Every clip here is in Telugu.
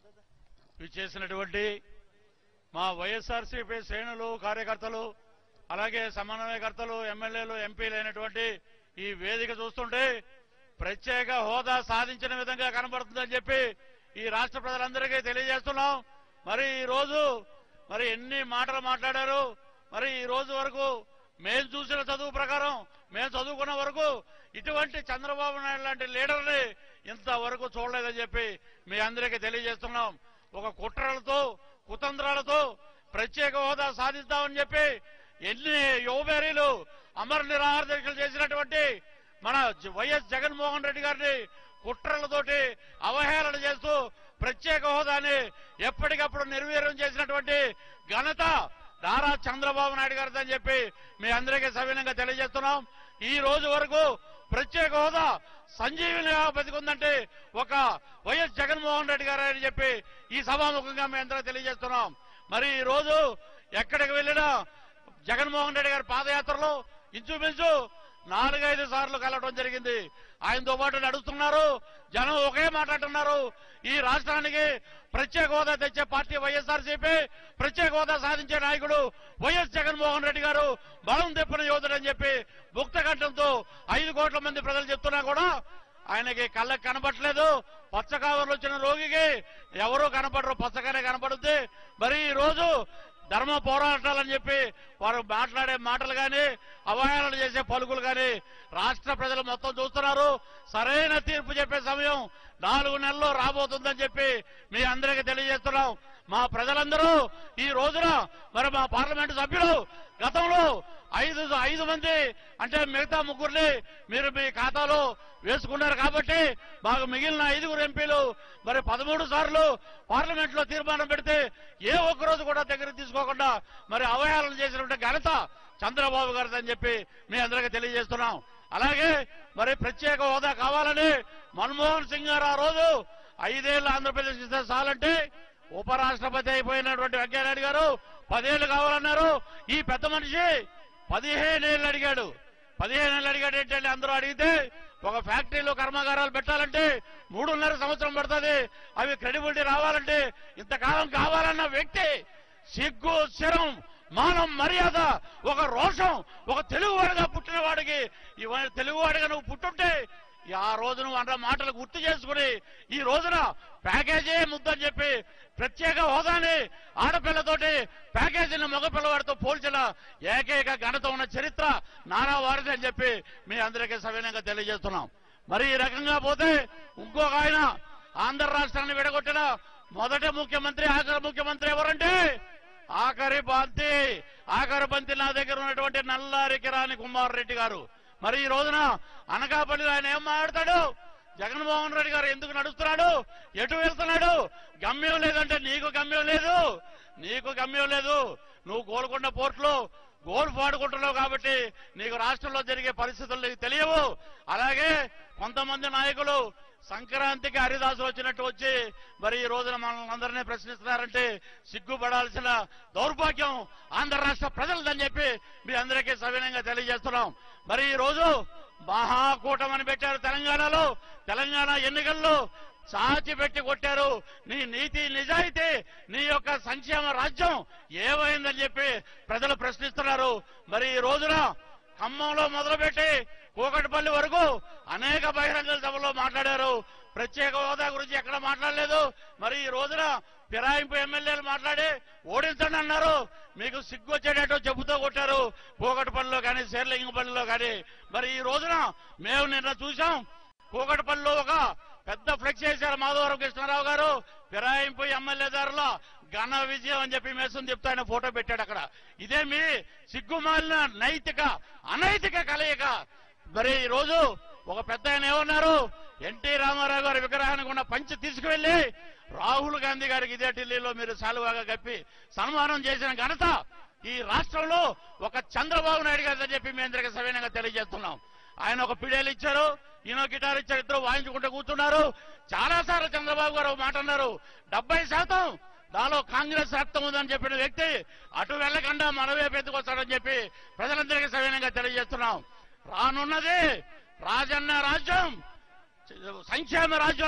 చేసినటువంటి మా వైఎస్ఆర్సీపీ శ్రేణులు కార్యకర్తలు అలాగే సమన్వయకర్తలు ఎమ్మెల్యేలు ఎంపీలు అయినటువంటి ఈ వేదిక చూస్తుంటే ప్రత్యేక హోదా సాధించిన విధంగా కనబడుతుందని చెప్పి ఈ రాష్ట్ర ప్రజలందరికీ తెలియజేస్తున్నాం మరి ఈ రోజు మరి ఎన్ని మాటలు మాట్లాడారు మరి ఈ రోజు వరకు మేము చూసిన చదువు ప్రకారం మేము చదువుకున్న వరకు ఇటువంటి చంద్రబాబు నాయుడు లాంటి లీడర్ని ఇంతవరకు చూడలేదని చెప్పి మీ అందరికీ తెలియజేస్తున్నాం ఒక కుట్రలతో కుతంత్రాలతో ప్రత్యేక హోదా సాధిస్తామని చెప్పి ఎన్ని యువబేరీలు అమర నిరాహార దీక్షలు చేసినటువంటి మన జ- వైఎస్ జగన్మోహన్ రెడ్డి గారిని కుట్రలతోటి అవహేళన చేస్తూ ప్రత్యేక హోదాని ఎప్పటికప్పుడు నిర్వీర్యం చేసినటువంటి ఘనత నారా చంద్రబాబు నాయుడు గారిది అని చెప్పి మీ అందరికీ సవినంగా తెలియజేస్తున్నాం ఈ రోజు వరకు ప్రత్యేక హోదా సంజీవినిగా బతికుందంటే ఒక వైఎస్ జగన్మోహన్ రెడ్డి గారు అని చెప్పి ఈ సభాముఖంగా మేము అందరూ తెలియజేస్తున్నాం మరి ఈ రోజు ఎక్కడికి వెళ్ళినా జగన్మోహన్ రెడ్డి గారి పాదయాత్రలో ఇంచుమించు నాలుగైదు సార్లు కలవడం జరిగింది ఆయనతో పాటు నడుస్తున్నారు జనం ఒకే మాట్లాడుతున్నారు ఈ రాష్ట్రానికి ప్రత్యేక హోదా తెచ్చే పార్టీ వైఎస్ఆర్సీపీ ప్రత్యేక హోదా సాధించే నాయకుడు వైఎస్ జగన్మోహన్ రెడ్డి గారు బలం తెప్పిన యోధుడని చెప్పి ముక్త కంఠంతో ఐదు కోట్ల మంది ప్రజలు చెప్తున్నా కూడా ఆయనకి కళ్ళకి కనపట్లేదు పచ్చ కావర్లు వచ్చిన రోగికి ఎవరూ కనపడరు పచ్చగానే కనపడుద్ది మరి ఈ రోజు ధర్మ పోరాటాలని చెప్పి వారు మాట్లాడే మాటలు కానీ అవహేళన చేసే పలుకులు కానీ రాష్ట్ర ప్రజలు మొత్తం చూస్తున్నారు సరైన తీర్పు చెప్పే సమయం నాలుగు నెలల్లో రాబోతుందని చెప్పి మీ అందరికీ తెలియజేస్తున్నాం మా ప్రజలందరూ ఈ రోజున మరి మా పార్లమెంటు సభ్యులు గతంలో ఐదు ఐదు మంది అంటే మిగతా ముగ్గురిని మీరు మీ ఖాతాలో వేసుకున్నారు కాబట్టి మాకు మిగిలిన ఐదుగురు ఎంపీలు మరి పదమూడు సార్లు పార్లమెంట్ లో తీర్మానం పెడితే ఏ ఒక్క రోజు కూడా దగ్గర తీసుకోకుండా మరి అవహేళన చేసినటువంటి ఘనత చంద్రబాబు గారిదని చెప్పి మీ అందరికీ తెలియజేస్తున్నాం అలాగే మరి ప్రత్యేక హోదా కావాలని మన్మోహన్ సింగ్ గారు ఆ రోజు ఐదేళ్లు ఆంధ్రప్రదేశ్ ఇస్తే చాలంటే ఉపరాష్ట్రపతి అయిపోయినటువంటి వెంకయ్యనాయుడు గారు పదేళ్లు కావాలన్నారు ఈ పెద్ద మనిషి పదిహేనేళ్ళు అడిగాడు పదిహేనేళ్ళు అడిగాడు ఏంటంటే అందరూ అడిగితే ఒక ఫ్యాక్టరీలో కర్మాగారాలు పెట్టాలంటే మూడున్నర సంవత్సరం పడుతుంది అవి క్రెడిబిలిటీ రావాలంటే ఇంతకాలం కావాలన్న వ్యక్తి సిగ్గు శరం మానం మర్యాద ఒక రోషం ఒక తెలుగువాడిగా పుట్టిన వాడికి ఇవాళ తెలుగువాడిగా నువ్వు పుట్టుంటే ఈ ఆ రోజు నువ్వు అన్న మాటలు గుర్తు చేసుకుని ఈ రోజున ప్యాకేజీ ముద్దని చెప్పి ప్రత్యేక హోదాని ఆడపిల్లతోటి ప్యాకేజీని మగపిల్లవాడితో పోల్చిన ఏకైక ఘనత ఉన్న చరిత్ర నానా వారిది అని చెప్పి మీ అందరికీ సవినయంగా తెలియజేస్తున్నాం మరి ఈ రకంగా పోతే ఇంకొక ఆయన ఆంధ్ర రాష్ట్రాన్ని విడగొట్టిన మొదటి ముఖ్యమంత్రి ఆఖరి ముఖ్యమంత్రి ఎవరంటే ఆఖరి బంతి ఆఖరి బంతి నా దగ్గర ఉన్నటువంటి నల్లారి కిరాణి కుమార్ రెడ్డి గారు మరి ఈ రోజున అనకాపల్లిలో ఆయన ఏం మాట్లాడతాడు జగన్మోహన్ రెడ్డి గారు ఎందుకు నడుస్తున్నాడు ఎటు వెళ్తున్నాడు గమ్యం లేదంటే నీకు గమ్యం లేదు నీకు గమ్యం లేదు నువ్వు గోల్కొండ పోర్టులో గోల్ఫ్ ఆడుకుంటున్నావు కాబట్టి నీకు రాష్ట్రంలో జరిగే పరిస్థితులు నీకు తెలియవు అలాగే కొంతమంది నాయకులు సంక్రాంతికి హరిదాసులు వచ్చినట్టు వచ్చి మరి ఈ రోజున మనల్ని అందరినీ ప్రశ్నిస్తున్నారంటే సిగ్గుపడాల్సిన దౌర్భాగ్యం ఆంధ్ర రాష్ట్ర ప్రజలదని చెప్పి మీ అందరికీ సవినయంగా తెలియజేస్తున్నాం మరి ఈ రోజు మహాకూటమని పెట్టారు తెలంగాణలో తెలంగాణ ఎన్నికల్లో చాచి పెట్టి కొట్టారు నీ నీతి నిజాయితీ నీ యొక్క సంక్షేమ రాజ్యం ఏమైందని చెప్పి ప్రజలు ప్రశ్నిస్తున్నారు మరి ఈ రోజున ఖమ్మంలో మొదలుపెట్టి కూకటిపల్లి వరకు అనేక బహిరంగ సభలో మాట్లాడారు ప్రత్యేక హోదా గురించి ఎక్కడ మాట్లాడలేదు మరి ఈ రోజున ఫిరాయింపు ఎమ్మెల్యేలు మాట్లాడి ఓడించండి అన్నారు మీకు సిగ్గు వచ్చేటట్టు చెబుతూ కొట్టారు కూకటిపల్లిలో కానీ శేర్లింగపల్లిలో కానీ మరి ఈ రోజున మేము నిన్న చూసాం కూకటిపల్లిలో ఒక పెద్ద ఫ్లెక్స్ చేశారు మాధవరం కృష్ణారావు గారు ఫిరాయింపు ఎమ్మెల్యే దారిలో ఘన విజయం అని చెప్పి మేసం చెప్తే ఆయన ఫోటో పెట్టాడు అక్కడ ఇదే మీ సిగ్గుమాలిన నైతిక అనైతిక కలయిక మరి ఈ రోజు ఒక పెద్ద ఆయన ఏమన్నారు ఎన్టీ రామారావు గారి విగ్రహానికి ఉన్న పంచి తీసుకువెళ్లి రాహుల్ గాంధీ గారికి ఇదే ఢిల్లీలో మీరు సాలువాగా కప్పి సన్మానం చేసిన ఘనత ఈ రాష్ట్రంలో ఒక చంద్రబాబు నాయుడు గారు అని చెప్పి మీ అందరికీ సవినంగా తెలియజేస్తున్నాం ఆయన ఒక పిడేలు ఇచ్చారు ఈయన గిటార్ ఇచ్చారు ఇద్దరు వాయించుకుంటూ కూర్చున్నారు చాలా సార్లు చంద్రబాబు గారు ఒక మాట అన్నారు డెబ్బై శాతం దానిలో కాంగ్రెస్ రక్తం ఉందని చెప్పిన వ్యక్తి అటు వెళ్ళకుండా మన వైపు ఎందుకు వస్తాడని చెప్పి ప్రజలందరికీ సవినంగా తెలియజేస్తున్నాం రానున్నది రాజన్న రాజ్యం సంక్షేమ రాజ్యం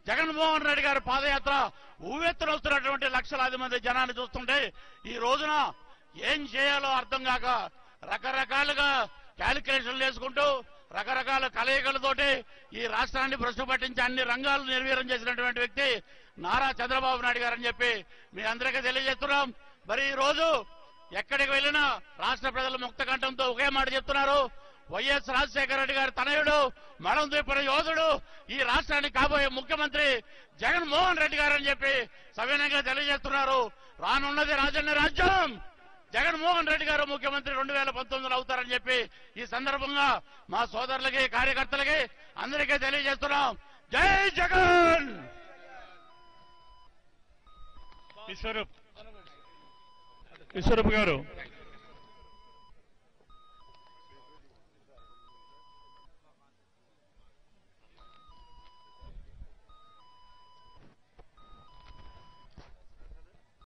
జగన్మోహన్ రెడ్డి గారి పాదయాత్ర ఊవెత్తున వస్తున్నటువంటి లక్షలాది మంది జనాన్ని చూస్తుంటే ఈ రోజున ఏం చేయాలో అర్థం కాక రకరకాలుగా క్యాలిక్యులేషన్లు వేసుకుంటూ రకరకాల కలయికలతోటి ఈ రాష్ట్రాన్ని భ్రష్టు పట్టించి అన్ని రంగాలు నిర్వీర్యం చేసినటువంటి వ్యక్తి నారా చంద్రబాబు నాయుడు గారని చెప్పి మీ అందరికీ తెలియజేస్తున్నాం మరి ఈ రోజు ఎక్కడికి వెళ్ళినా రాష్ట్ర ప్రజల ముక్త కంఠంతో ఒకే మాట చెప్తున్నారు వైఎస్ రాజశేఖర రెడ్డి గారి తనయుడు మడం ద్వీపుల యోధుడు ఈ రాష్ట్రానికి కాబోయే ముఖ్యమంత్రి జగన్మోహన్ రెడ్డి గారు అని చెప్పి సవినయంగా తెలియజేస్తున్నారు రానున్నది రాజన్న రాజ్యం జగన్మోహన్ రెడ్డి గారు ముఖ్యమంత్రి రెండు వేల పంతొమ్మిదిలో అవుతారని చెప్పి ఈ సందర్భంగా మా సోదరులకి కార్యకర్తలకి అందరికీ తెలియజేస్తున్నాం జై జగన్ విశ్వరూప్ విశ్వరూప్ గారు